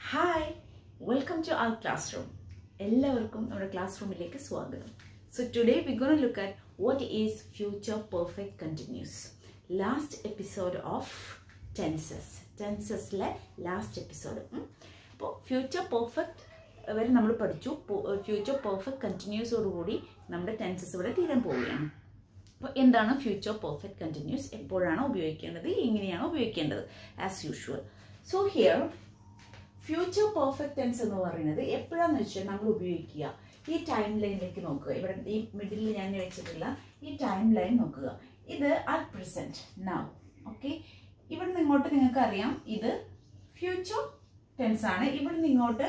Hi welcome to our class room എല്ലാവർക്കും നമ്മുടെ class റൂമിലേക്ക് സ്വാഗതം so today we gonna look at what is future perfect continuous last episode of tenses ടെൻസസിലെ last episode അപ്പോൾ future perfect വരെ നമ്മൾ പഠിച്ചു ഫ്യൂച്ചർ പെർഫെക്റ്റ് കണ്ടിന്യൂസോടുകൂടി നമ്മുടെ ടെൻസസ് ഇവിടെ തീരാൻ പോവുകയാണ് അപ്പോൾ എന്താണ് ഫ്യൂച്ചർ പെർഫെക്റ്റ് കണ്ടിന്യൂസ് എപ്പോഴാണ് ഉപയോഗിക്കേണ്ടത് എങ്ങനെയാണ് ഉപയോഗിക്കേണ്ടത് as usual so here future perfect tense എന്ന് പറയുന്നത് എപ്പോഴാന്ന് വെച്ചാൽ നമ്മൾ ഉപയോഗിക്കുക ഈ ടൈം ലൈനിലേക്ക് നോക്കുക ഇവിടെ ഈ മിഡിൽ ഞാൻ വെച്ചിട്ടുള്ള ഈ ടൈം ലൈൻ നോക്കുക ഇത് അറ്റ് പ്രസന്റ് നൗ ഓക്കെ ഇവിടെ നിന്ന് ഇങ്ങോട്ട് നിങ്ങൾക്ക് അറിയാം ഇത് ഫ്യൂച്ചർ ടെൻസ് ആണ് ഇവിടെ നിന്ന് ഇങ്ങോട്ട്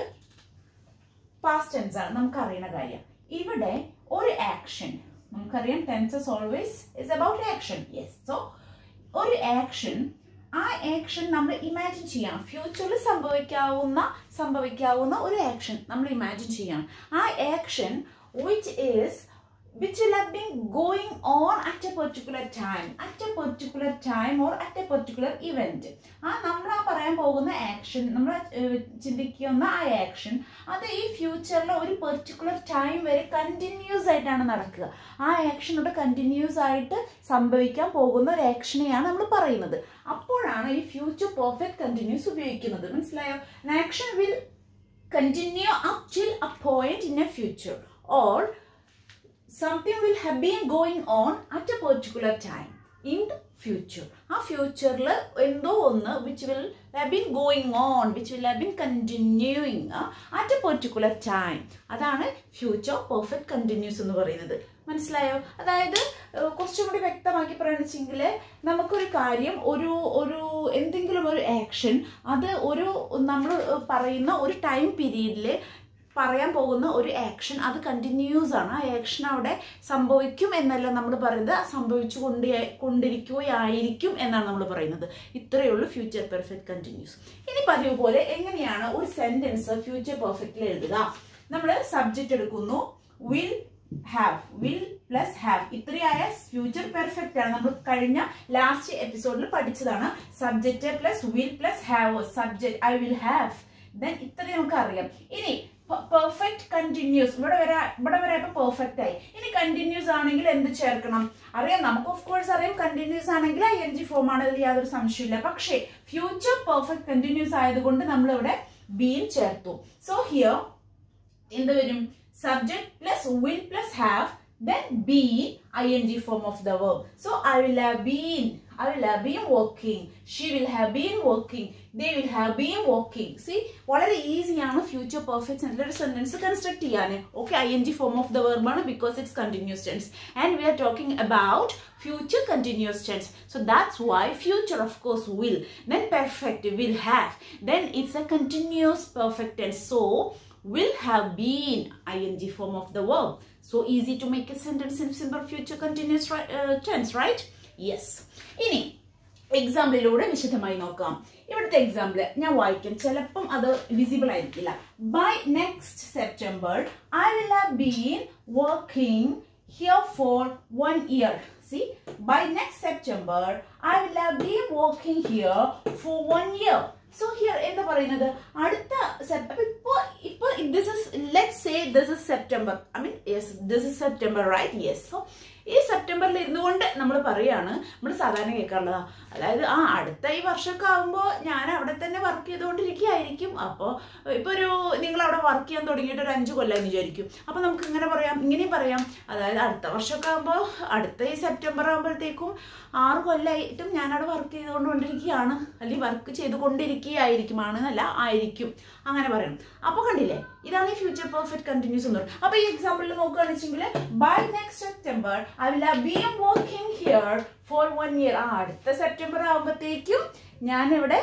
പാസ്റ്റ് ടെൻസ് ആണ് നമുക്ക് അറിയുന്ന കാര്യം ഇവിടെ ഒരു ആക്ഷൻ നമുക്കറിയാം tenses always is about action yes so ഒരു ആക്ഷൻ ആ ആക്ഷൻ നമ്മൾ ഇമാജിൻ ചെയ്യണം ഫ്യൂച്ചറിൽ സംഭവിക്കാവുന്ന സംഭവിക്കാവുന്ന ഒരു ആക്ഷൻ നമ്മൾ ഇമാജിൻ ചെയ്യണം ആ action which is which will have been going on at a particular time at a particular time or at a particular event ആ നമ്മൾ ആ പറയാൻ പോകുന്ന ആക്ഷൻ നമ്മൾ ചിന്തിക്കുന്ന ആ ആക്ഷൻ അത് ഈ ഫ്യൂച്ചറിൽ ഒരു പെർട്ടിക്കുലർ ടൈം വരെ കണ്ടിന്യൂസ് ആയിട്ടാണ് നടക്കുക ആ ആക്ഷനോട് കണ്ടിന്യൂസ് ആയിട്ട് സംഭവിക്കാൻ പോകുന്ന ഒരു ആക്ഷനെയാണ് നമ്മൾ പറയുന്നത് അപ്പോഴാണ് ഈ ഫ്യൂച്ചർ പെർഫെക്റ്റ് കണ്ടിന്യൂസ് ഉപയോഗിക്കുന്നത് മനസ്സിലായോ action will continue up till a point in a future or something will have been going on at a particular time in the future ആ ഫ്യൂച്ചറിൽ എന്തോ ഒന്ന് which will have been going on which will have been continuing at a particular time അതാണ് future perfect continuous എന്ന് പറയുന്നത് മനസ്സിലായോ അതായത് കുറച്ചും കൂടി വ്യക്തമാക്കി പറയുകയാണെന്നുവെച്ചെങ്കിൽ നമുക്കൊരു കാര്യം ഒരു ഒരു എന്തെങ്കിലും ഒരു ആക്ഷൻ അത് ഒരു നമ്മൾ പറയുന്ന ഒരു ടൈം പീരീഡിൽ പറയാൻ പോകുന്ന ഒരു ആക്ഷൻ അത് കണ്ടിന്യൂസ് ആണ് ആ ആക്ഷൻ അവിടെ സംഭവിക്കും എന്നല്ല നമ്മൾ പറയുന്നത് സംഭവിച്ചു കൊണ്ട് കൊണ്ടിരിക്കുകയായിരിക്കും എന്നാണ് നമ്മൾ പറയുന്നത് ഇത്രയേ ഉള്ളൂ ഫ്യൂച്ചർ പെർഫെക്റ്റ് കണ്ടിന്യൂസ് ഇനി പതിവ് പോലെ എങ്ങനെയാണ് ഒരു സെന്റൻസ് ഫ്യൂച്ചർ പെർഫെക്റ്റിൽ എഴുതുക നമ്മൾ സബ്ജക്റ്റ് എടുക്കുന്നു will have will plus have ഇത്രയായ ഫ്യൂച്ചർ പെർഫെക്റ്റ് ആണ് നമ്മൾ കഴിഞ്ഞ ലാസ്റ്റ് എപ്പിസോഡിൽ പഠിച്ചതാണ് subject plus will plus have subject I will have then ഇത്രയും നമുക്ക് അറിയാം ഇനി പെർഫെക്റ്റ് കണ്ടിന്യൂസ് ഇവിടെ വരെ ഇവിടെ വരെ ഇപ്പൊ പെർഫെക്റ്റ് ആയി ഇനി കണ്ടിന്യൂസ് ആണെങ്കിൽ എന്ത് ചേർക്കണം അറിയാം നമുക്ക് ഓഫ് കോഴ്സ് അറിയാം കണ്ടിന്യൂസ് ആണെങ്കിൽ ഐ എൻ ജി ഫോം ആണെങ്കിൽ യാതൊരു സംശയമില്ല പക്ഷേ ഫ്യൂച്ചർ പെർഫെക്റ്റ് കണ്ടിന്യൂസ് ആയതുകൊണ്ട് നമ്മൾ ഇവിടെ ബീൻ ചേർത്തു സോ ഹിയർ എന്ത് വരും subject plus will plus have then be ing form of the verb so i will have been i will have been working she will have been working they will have been working see വളരെ easy ആണ് future perfect നല്ലൊരു sentence construct ചെയ്യാൻ okay I N G form of the verb ആണ് because it's continuous tense and we are talking about future continuous tense so that's why future of course will then perfect will have then it's a continuous perfect tense so will have been ing form of the verb. So easy to make a sentence in simple future continuous uh, tense, right? Yes. ഇനി എക്സാമ്പിളിലൂടെ വിശദമായി നോക്കാം ഇവിടുത്തെ example ഞാൻ വായിക്കും ചിലപ്പം അത് visible ആയിരിക്കില്ല by next September I will have been working here for one year see by next September I will have been working here for one year so here എന്താ പറയുന്നത് അടുത്ത ഇപ്പൊ ഇപ്പൊ this is let say this is September I mean yes this is September right yes so ഈ സെപ്റ്റംബറിൽ ഇരുന്നുകൊണ്ട് നമ്മൾ പറയാണ് നമ്മൾ സാധാരണ കേൾക്കാറുള്ളതാ അതായത് ആ അടുത്ത ഈ വർഷമൊക്കെ ആകുമ്പോൾ ഞാൻ അവിടെ തന്നെ വർക്ക് ചെയ്തുകൊണ്ടിരിക്കുകയായിരിക്കും അപ്പോൾ ഇപ്പോൾ ഒരു നിങ്ങൾ അവിടെ വർക്ക് ചെയ്യാൻ തുടങ്ങിയിട്ട് ഒരു അഞ്ച് കൊല്ലം വിചാരിക്കും അപ്പോൾ നമുക്ക് ഇങ്ങനെ പറയാം ഇങ്ങനെയും പറയാം അതായത് അടുത്ത വർഷമൊക്കെ ആകുമ്പോൾ അടുത്ത ഈ സെപ്റ്റംബർ ആകുമ്പോഴത്തേക്കും ആറ് കൊല്ലമായിട്ടും ഞാൻ അവിടെ വർക്ക് ചെയ്തുകൊണ്ടിരിക്കുകയാണ് അല്ലെങ്കിൽ വർക്ക് ചെയ്തുകൊണ്ടിരിക്കുകയായിരിക്കും ആണെന്നല്ല ആയിരിക്കും അങ്ങനെ പറയണം അപ്പോൾ കണ്ടില്ലേ ഇതാണ് ഈ ഫ്യൂച്ചർ പെർഫെക്റ്റ് കണ്ടിന്യൂസ് എന്ന് പറയുന്നത് അപ്പോൾ ഈ എക്സാമ്പിളിൽ നോക്കുകയാണെന്ന് വെച്ചെങ്കിൽ by next September I will have been working here for one year ആ അടുത്ത സെപ്റ്റംബർ ആകുമ്പോഴത്തേക്കും ഞാനിവിടെ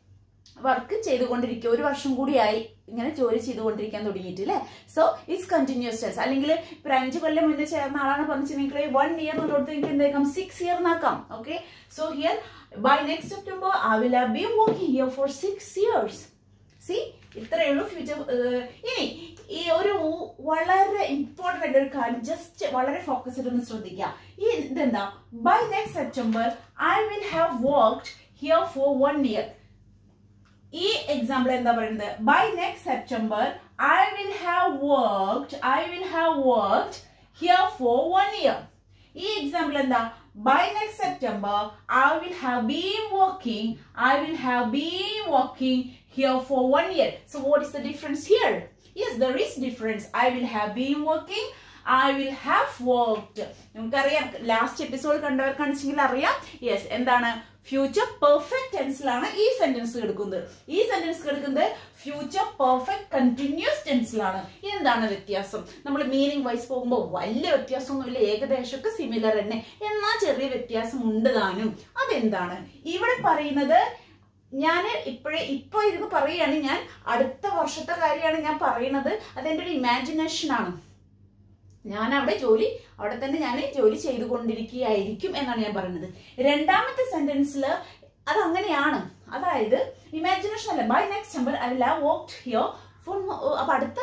വർക്ക് ചെയ്തുകൊണ്ടിരിക്കുക ഒരു വർഷം കൂടിയായി ഇങ്ങനെ ജോലി ചെയ്തുകൊണ്ടിരിക്കാൻ തുടങ്ങിയിട്ട് അല്ലേ സോ ഇറ്റ്സ് കണ്ടിന്യൂസ് ടെൻസ് അല്ലെങ്കിൽ ഇപ്പൊ അഞ്ച് കൊല്ലം മുന്നേ ചേർന്ന ആളാണ് പറഞ്ഞിട്ടുണ്ടെങ്കിൽ വൺ ഇയർ എന്നുള്ളത് എനിക്ക് എന്താക്കാം സിക്സ് ഇയർ എന്നാക്കാം okay so here by next September I will have been working here for six years see ഇത്രയേ ഉള്ളൂ ഫ്യൂച്ചർ ഇനി ഈ ഒരു വളരെ ഇമ്പോർട്ടൻ്റ് ആയിട്ട് ഒരു കാര്യം ജസ്റ്റ് വളരെ ഫോക്കസ് ചെയ്തൊന്ന് ശ്രദ്ധിക്കുക ഈ ഇതെന്താ by next September I will have worked here for one year ഈ എക്സാമ്പിൾ എന്താ പറയുന്നത് by next September I will have worked I will have worked here for one year ഈ എക്സാമ്പിൾ എന്താ by next September I will have been working I will have been working here for one year so what is the difference here yes there is difference I will have been working I will have worked നമുക്കറിയാം last episode കണ്ടവർക്കാണെച്ചെങ്കിൽ അറിയാം yes എന്താണ് future perfect ടെൻസിലാണ് ഈ sentence കിടക്കുന്നത് ഈ sentence കിടക്കുന്നത് future perfect continuous ടെൻസിലാണ് എന്താണ് വ്യത്യാസം നമ്മൾ മീനിങ് വൈസ് പോകുമ്പോൾ വലിയ വ്യത്യാസമൊന്നുമില്ല ഏകദേശമൊക്കെ സിമിലർ തന്നെ എന്നാൽ ചെറിയ വ്യത്യാസം ഉണ്ട് താനും അതെന്താണ് ഇവിടെ പറയുന്നത് ഞാൻ ഇപ്പോഴേ ഇപ്പൊ ഇരുന്ന് പറയുകയാണ് ഞാൻ അടുത്ത വർഷത്തെ കാര്യമാണ് ഞാൻ പറയുന്നത് അതെന്റെ ഒരു ഇമാജിനേഷൻ ആണ് ഞാൻ അവിടെ ജോലി അവിടെ തന്നെ ഞാൻ ജോലി ചെയ്തുകൊണ്ടിരിക്കുകയായിരിക്കും എന്നാണ് ഞാൻ പറയുന്നത് രണ്ടാമത്തെ സെന്റൻസിൽ അത് അങ്ങനെയാണ് അതായത് ഇമാജിനേഷൻ അല്ല by next number I will have work here for അപ്പൊ അടുത്ത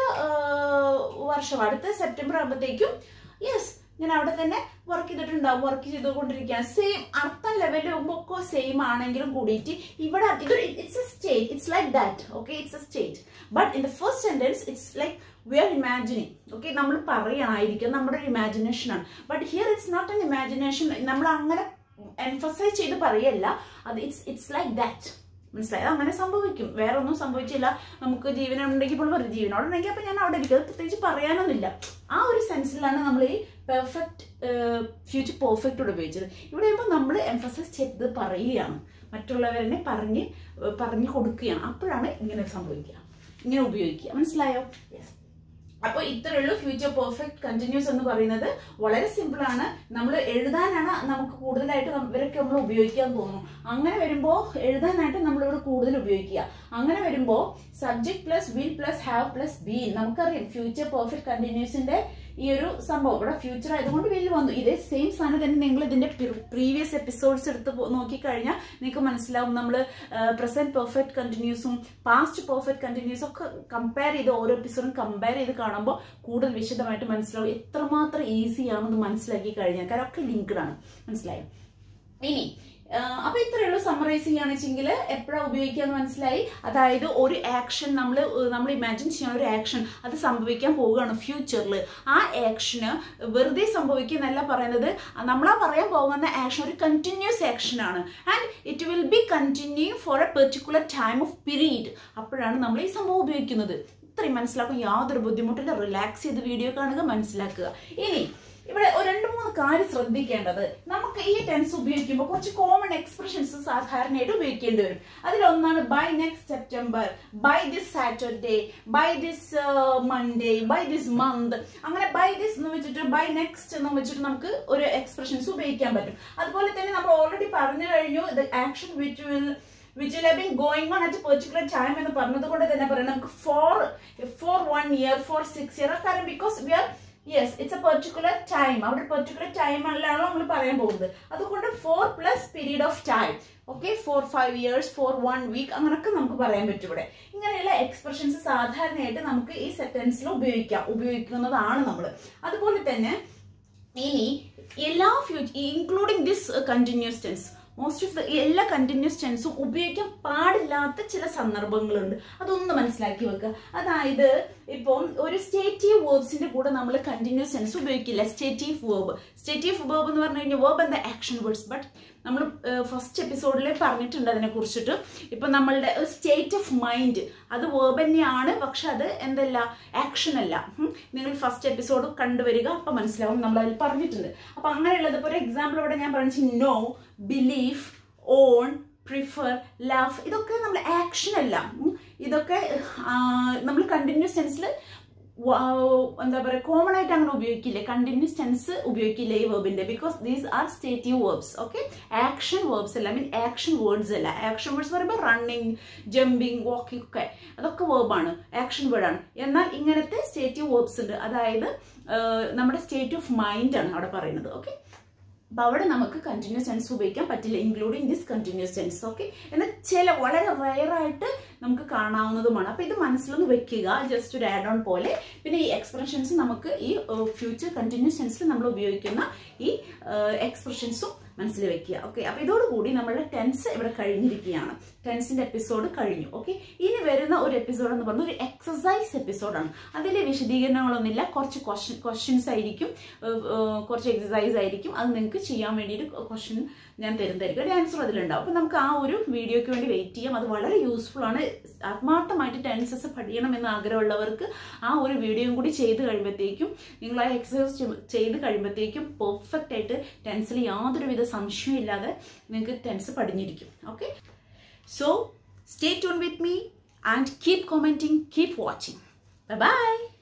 വർഷം അടുത്ത സെപ്റ്റംബർ ആകുമ്പോഴത്തേക്കും യെസ് ഞാൻ അവിടെ തന്നെ വർക്ക് ചെയ്തിട്ടുണ്ടാവും വർക്ക് ചെയ്തുകൊണ്ടിരിക്കുകയാണ് സെയിം അർത്ഥം ലെവലിൽ ഒക്കെ സെയിം ആണെങ്കിലും കൂടിയിട്ട് ഇവിടെ ഇതൊരു it's a state it's like that okay it's a state but in the first sentence it's like we are imagining okay നമ്മൾ പറയണായിരിക്കും നമ്മുടെ ഒരു ഇമാജിനേഷൻ ആണ് but here it's not an imagination നമ്മൾ അങ്ങനെ എംഫസൈസ് ചെയ്ത് പറയല്ല അത് ഇറ്റ്സ് ഇറ്റ്സ് ലൈക്ക് ദാറ്റ് മനസ്സിലായത് അങ്ങനെ സംഭവിക്കും വേറെ ഒന്നും സംഭവിച്ചില്ല നമുക്ക് ജീവനുണ്ടെങ്കിൽ ഇപ്പോൾ പറയും ജീവനോടുണ്ടെങ്കിൽ അപ്പൊ ഞാൻ അവിടെ ഇരിക്കും അത് പ്രത്യേകിച്ച് പറയാനൊന്നുമില്ല ആ ഒരു സെൻസിലാണ് നമ്മൾ ഈ പെർഫെക്റ്റ് ഫ്യൂച്ചർ പെർഫെക്റ്റോട് ഉപയോഗിച്ചത് ഇവിടെ ആകുമ്പോൾ നമ്മൾ എംഫസൈസ് ചെയ്ത് പറയുകയാണ് മറ്റുള്ളവരെ പറഞ്ഞ് പറഞ്ഞു കൊടുക്കുകയാണ് അപ്പോഴാണ് ഇങ്ങനെ സംഭവിക്കുക ഇങ്ങനെ ഉപയോഗിക്കുക മനസ്സിലായോ യെസ് അപ്പോൾ ഇത്രയുള്ളൂ ഫ്യൂച്ചർ പെർഫെക്റ്റ് കണ്ടിന്യൂസ് എന്ന് പറയുന്നത് വളരെ സിമ്പിൾ ആണ് നമ്മൾ എഴുതാനാണ് നമുക്ക് കൂടുതലായിട്ട് ഇവരൊക്കെ നമ്മൾ ഉപയോഗിക്കാൻ തോന്നുന്നു അങ്ങനെ വരുമ്പോൾ എഴുതാനായിട്ട് നമ്മളിവിടെ കൂടുതൽ ഉപയോഗിക്കുക അങ്ങനെ വരുമ്പോൾ subject plus will plus have plus be നമുക്കറിയാം ഫ്യൂച്ചർ പെർഫെക്റ്റ് കണ്ടിന്യൂസിന്റെ ഈ ഒരു സംഭവം ഇവിടെ ഫ്യൂച്ചർ ആയതുകൊണ്ട് വിൽ വന്നു ഇതേ സെയിം സാധനം തന്നെ നിങ്ങൾ ഇതിന്റെ പ്രീവിയസ് എപ്പിസോഡ്സ് എടുത്ത് നോക്കിക്കഴിഞ്ഞാൽ നിങ്ങൾക്ക് മനസ്സിലാവും നമ്മൾ പ്രസന്റ് പെർഫെക്റ്റ് കണ്ടിന്യൂസും പാസ്റ്റ് പെർഫെക്റ്റ് കണ്ടിന്യൂസും ഒക്കെ കമ്പയർ ചെയ്ത് ഓരോ എപ്പിസോഡും കമ്പയർ ചെയ്ത് കാണുമ്പോൾ കൂടുതൽ വിശദമായിട്ട് മനസ്സിലാവും എത്രമാത്രം ഈസിയാണെന്ന് മനസ്സിലാക്കി കഴിഞ്ഞാൽ കാരണം ഒക്കെ ലിങ്ക്ഡ് ആണ് മനസ്സിലായോ ഇനി അപ്പൊ ഇത്രയേ ഉള്ളൂ സമ്മറൈസ് ചെയ്യുകയാണെച്ചെങ്കിൽ എപ്പോഴാണ് ഉപയോഗിക്കാന്ന് മനസ്സിലായി അതായത് ഒരു ആക്ഷൻ നമ്മൾ നമ്മൾ ഇമാജിൻ ചെയ്യുന്ന ഒരു ആക്ഷൻ അത് സംഭവിക്കാൻ പോവുകയാണ് ഫ്യൂച്ചറിൽ ആ ആക്ഷന് വെറുതെ സംഭവിക്കുന്നല്ല പറയുന്നത് നമ്മളാ പറയാൻ പോകുന്ന ആക്ഷൻ ഒരു കണ്ടിന്യൂസ് ആക്ഷൻ ആണ് and it will be continue for a particular time of period അപ്പോഴാണ് നമ്മൾ ഈ സംഭവം ഉപയോഗിക്കുന്നത് ഇത്രയും മനസ്സിലാക്കും യാതൊരു ബുദ്ധിമുട്ടില്ല റിലാക്സ് ചെയ്ത് വീഡിയോ കാണുക മനസ്സിലാക്കുക ഇനി ഇവിടെ ഒരു രണ്ട് മൂന്ന് കാര്യം ശ്രദ്ധിക്കേണ്ടത് നമുക്ക് ഈ ടെൻസ് ഉപയോഗിക്കുമ്പോൾ കുറച്ച് കോമൺ എക്സ്പ്രഷൻസ് സാധാരണയായിട്ട് ഉപയോഗിക്കേണ്ടി വരും അതിലൊന്നാണ് by next September by this Saturday by this Monday by this month അങ്ങനെ ബൈ ദിസ് എന്ന് വെച്ചിട്ട് ബൈ നെക്സ്റ്റ് എന്ന് വെച്ചിട്ട് നമുക്ക് ഒരു എക്സ്പ്രഷൻസ് ഉപയോഗിക്കാൻ പറ്റും അതുപോലെ തന്നെ നമ്മൾ ഓൾറെഡി പറഞ്ഞു കഴിഞ്ഞു ഇത് action which will which will been going on at particular time എന്ന് പറഞ്ഞത് കൊണ്ട് തന്നെ പറയാം നമുക്ക് for for one year for six year കാരണം because we are yes it's a particular time അവിടെ പെർട്ടിക്കുലർ ടൈം അല്ലാണോ നമ്മൾ പറയാൻ പോകുന്നത് അതുകൊണ്ട് for plus period of time okay for five years for one week അങ്ങനൊക്കെ നമുക്ക് പറയാൻ പറ്റും ഇവിടെ ഇങ്ങനെയുള്ള എക്സ്പ്രഷൻസ് സാധാരണയായിട്ട് നമുക്ക് ഈ സെന്റൻസിൽ ഉപയോഗിക്കാം ഉപയോഗിക്കുന്നതാണ് നമ്മൾ അതുപോലെ തന്നെ ഇനി എല്ലാ future including this continuous tense most of the എല്ലാ കണ്ടിന്യൂസ് ടെൻസും ഉപയോഗിക്കാൻ പാടില്ലാത്ത ചില സന്ദർഭങ്ങളുണ്ട് അതൊന്ന് മനസ്സിലാക്കി വെക്കുക അതായത് ഇപ്പം ഒരു സ്റ്റേറ്റീവ് വേർബ്സിന്റെ കൂടെ നമ്മൾ കണ്ടിന്യൂസ് ടെൻസ് ഉപയോഗിക്കില്ല സ്റ്റേറ്റീവ് വേർബ് സ്റ്റേറ്റീവ് വേർബ് എന്ന് പറഞ്ഞു കഴിഞ്ഞാൽ വേർബ് എന്താ ആക്ഷൻ വേർഡ്സ് ബട്ട് നമ്മൾ ഫസ്റ്റ് എപ്പിസോഡിൽ പറഞ്ഞിട്ടുണ്ട് അതിനെ കുറിച്ചിട്ട് ഇപ്പൊ നമ്മളുടെ സ്റ്റേറ്റ് ഓഫ് മൈൻഡ് അത് വേർബ് തന്നെയാണ് പക്ഷെ അത് എന്തല്ല ആക്ഷൻ അല്ല നിങ്ങൾ ഫസ്റ്റ് എപ്പിസോഡ് കണ്ടുവരിക അപ്പൊ മനസ്സിലാവും നമ്മൾ അതിൽ പറഞ്ഞിട്ടുണ്ട് അപ്പൊ അങ്ങനെയുള്ളത് ഇപ്പോൾ ഒരു എക്സാമ്പിൾ ഇവിടെ ഞാൻ പറഞ്ഞു know believe own prefer love ഇതൊക്കെ നമ്മൾ ആക്ഷൻ അല്ല ഇതൊക്കെ നമ്മൾ കണ്ടിന്യൂസ് ടെൻസിൽ എന്താ പറയുക കോമൺ ആയിട്ട് അങ്ങനെ ഉപയോഗിക്കില്ല കണ്ടിന്യൂസ് ടെൻസ് ഉപയോഗിക്കില്ല ഈ വേർബിന്റെ because these are stative verbs okay action verbs അല്ല മീൻ ആക്ഷൻ വേർഡ്സ് അല്ല ആക്ഷൻ വേർഡ്സ് പറയുമ്പോൾ റണ്ണിങ് ജമ്പിങ് വാക്കിംഗ് ഒക്കെ അതൊക്കെ വേർബാണ് ആക്ഷൻ വേർഡാണ് എന്നാൽ ഇങ്ങനത്തെ സ്റ്റേറ്റീവ് വേർബ്സ് ഉണ്ട് അതായത് നമ്മുടെ സ്റ്റേറ്റ് ഓഫ് മൈൻഡ് ആണ് അവിടെ പറയുന്നത് ഓക്കെ അപ്പൊ അവിടെ നമുക്ക് കണ്ടിന്യൂസ് ടെൻസ് ഉപയോഗിക്കാൻ പറ്റില്ല including this continuous tense okay എന്നാൽ ചില വളരെ റയർ ആയിട്ട് നമുക്ക് കാണാവുന്നതുമാണ് അപ്പൊ ഇത് മനസ്സിലൊന്ന് വെക്കുക ജസ്റ്റ് ഒരു ആഡ് ഓൺ പോലെ പിന്നെ ഈ എക്സ്പ്രഷൻസ് നമുക്ക് ഈ ഫ്യൂച്ചർ കണ്ടിന്യൂസ് ടെൻസിൽ നമ്മൾ ഉപയോഗിക്കുന്ന ഈ എക്സ്പ്രഷൻസും മനസ്സിൽ വെക്കുക ഓക്കെ അപ്പോൾ ഇതോടുകൂടി നമ്മുടെ ടെൻസ് ഇവിടെ കഴിഞ്ഞിരിക്കുകയാണ് ടെൻസിന്റെ എപ്പിസോഡ് കഴിഞ്ഞു ഓക്കെ ഇനി വരുന്ന ഒരു എപ്പിസോഡ് എന്ന് പറഞ്ഞാൽ ഒരു എക്സസൈസ് എപ്പിസോഡാണ് അതിൽ വിശദീകരണങ്ങളൊന്നുമില്ല കുറച്ച് ക്വസ്റ്റ്യൻ ക്വസ്റ്റ്യൻസ് ആയിരിക്കും ഏഹ്, ഏഹ്, കുറച്ച് എക്സസൈസ് ആയിരിക്കും അത് നിങ്ങൾക്ക് ചെയ്യാൻ വേണ്ടിയിട്ട് ക്വസ്റ്റ്യൻ ഞാൻ തരുന്നതായിരിക്കും ഒരു ആൻസർ അതിലുണ്ടാവും അപ്പോൾ നമുക്ക് ആ ഒരു വീഡിയോയ്ക്ക് വേണ്ടി വെയിറ്റ് ചെയ്യാം അത് വളരെ യൂസ്ഫുൾ ആണ് ആത്മാർത്ഥമായിട്ട് ടെൻസസ് പഠിക്കണം എന്ന് ആഗ്രഹമുള്ളവർക്ക് ആ ഒരു വീഡിയോയും കൂടി ചെയ്ത് കഴിയുമ്പോഴത്തേക്കും നിങ്ങൾ ആ എക്സസൈസ് ചെയ്ത് കഴിയുമ്പോഴത്തേക്കും പെർഫെക്റ്റ് ആയിട്ട് ടെൻസിൽ യാതൊരുവിധ സംശയവും ഇല്ലാതെ നിങ്ങൾക്ക് ടെൻസ് പഠിഞ്ഞിരിക്കും okay so stay tune with me and keep commenting keep watching by